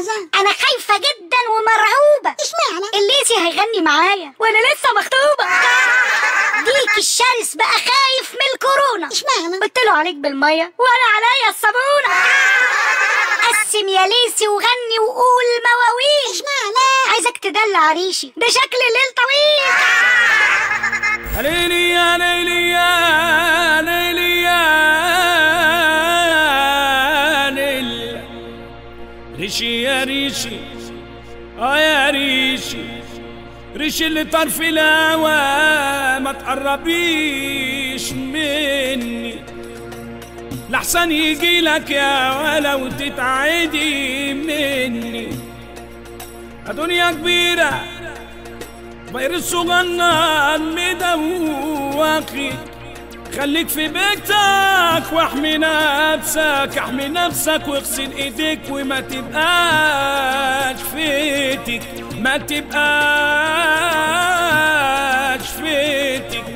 جاهزة انا خايفة جدا ومرعوبة اشمعنى الليسي هيغني معايا وانا لسه مخطوبة ديك الشرس بقى خايف من الكورونا اشمعنى قلت له عليك بالمية وانا عليا الصابونة قسم يا ليسي وغني وقول مواويل اشمعنى عايزك تدلع ريشي ده شكل الليل طويل ليلي يا ليلي يا ليلي يا ليلي ريشي يا ريشي اه يا ريشي ريشي اللي طار في الهوا ما تقربيش مني لحسن يجي لك يا ولا وتتعدي مني دنيا كبيره فيروس صغنن مدوخي خليك في بيتك واحمي نفسك احمي نفسك واغسل ايديك وما تبقاش فيتك ما تبقاش فيتك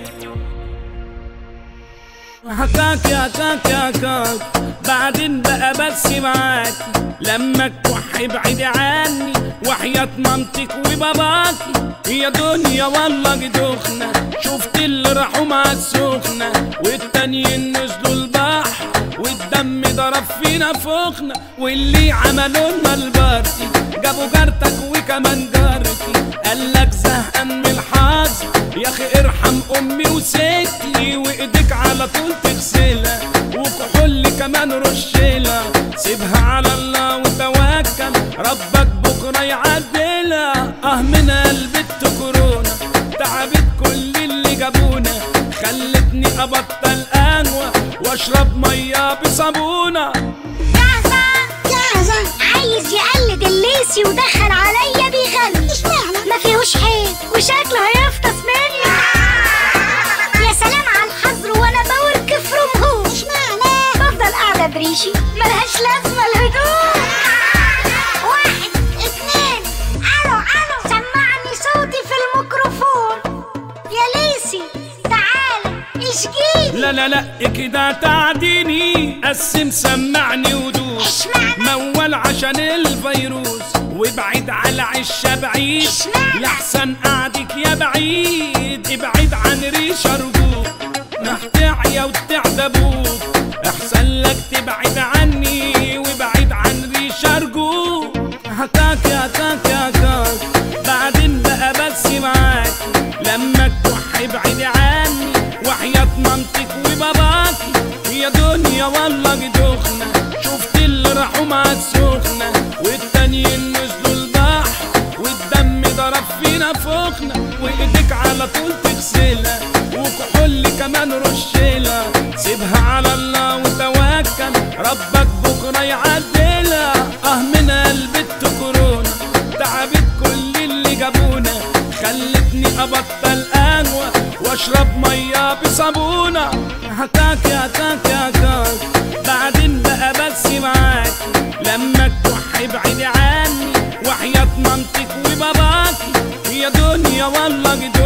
هكاك يا كاك يا كاك بعدين بقى بس معاك لما تكح ابعدي عني وحياة مامتك وباباكي يا دنيا والله جدوخنا شفت اللي راحوا مع السخنة والتانيين نزلوا البحر والدم ضرب فينا فوقنا واللي عملوا لنا البارتي جابوا جارتك وكمان جارتي قالك زهقان من الحظ يا اخي ارحم امي وستي وايديك على طول تغسلها وكحول كمان رشلها سيبها على الله وتوكل ربك بكره يعدلها اه من قلبت كورونا تعبت كل اللي جابونا خلتني ابطل قهوه واشرب ميه بصابونه جاهزة جاهزة عايز يقلد الليسي ودخل عليا بيغني اشمعنى ما فيهوش حيل وشكله هيفطس مني يا سلام على الحظر وانا بورك في رمهوش اشمعنى بفضل قاعدة بريشي ملهاش لازمة الهدوء واحد اتنين الو الو سمعني صوتي في الميكروفون يا ليسي تعالى اشجيني لا لا لا كده تعديني قسم سمعني ودوس اشمعنى مول عشان الفيروس وابعد على عشة بعيد اشمعنى؟ لحسن قعدك يا بعيد ابعد عن ريش ارجوك محتعيا وتعدى ابوك احسن لك تبعد عني وابعد عن ريش ارجوك هكاك يا كاك يا كاك بعدين بقى بس معاك لما تكح ابعد عني وحياة مامتك وباباكي يا دنيا والله جدوخنا شفت اللي راحوا مع السخنة والتانيين نزلوا البحر والدم ضرب فينا فوقنا وايديك على طول تغسلها وكحول كمان رشلها سيبها على الله وتوكل ربك بكره يعدلها اه من قلبت كورونا تعبت كل اللي جابونا خلتني ابطل قهوه واشرب ميه بصابونه هكاك يا كاك يا كاك بعدين بقى بس معاك لما تكح ابعدي عني وحياة مامتك وباباكي يا دنيا والله جد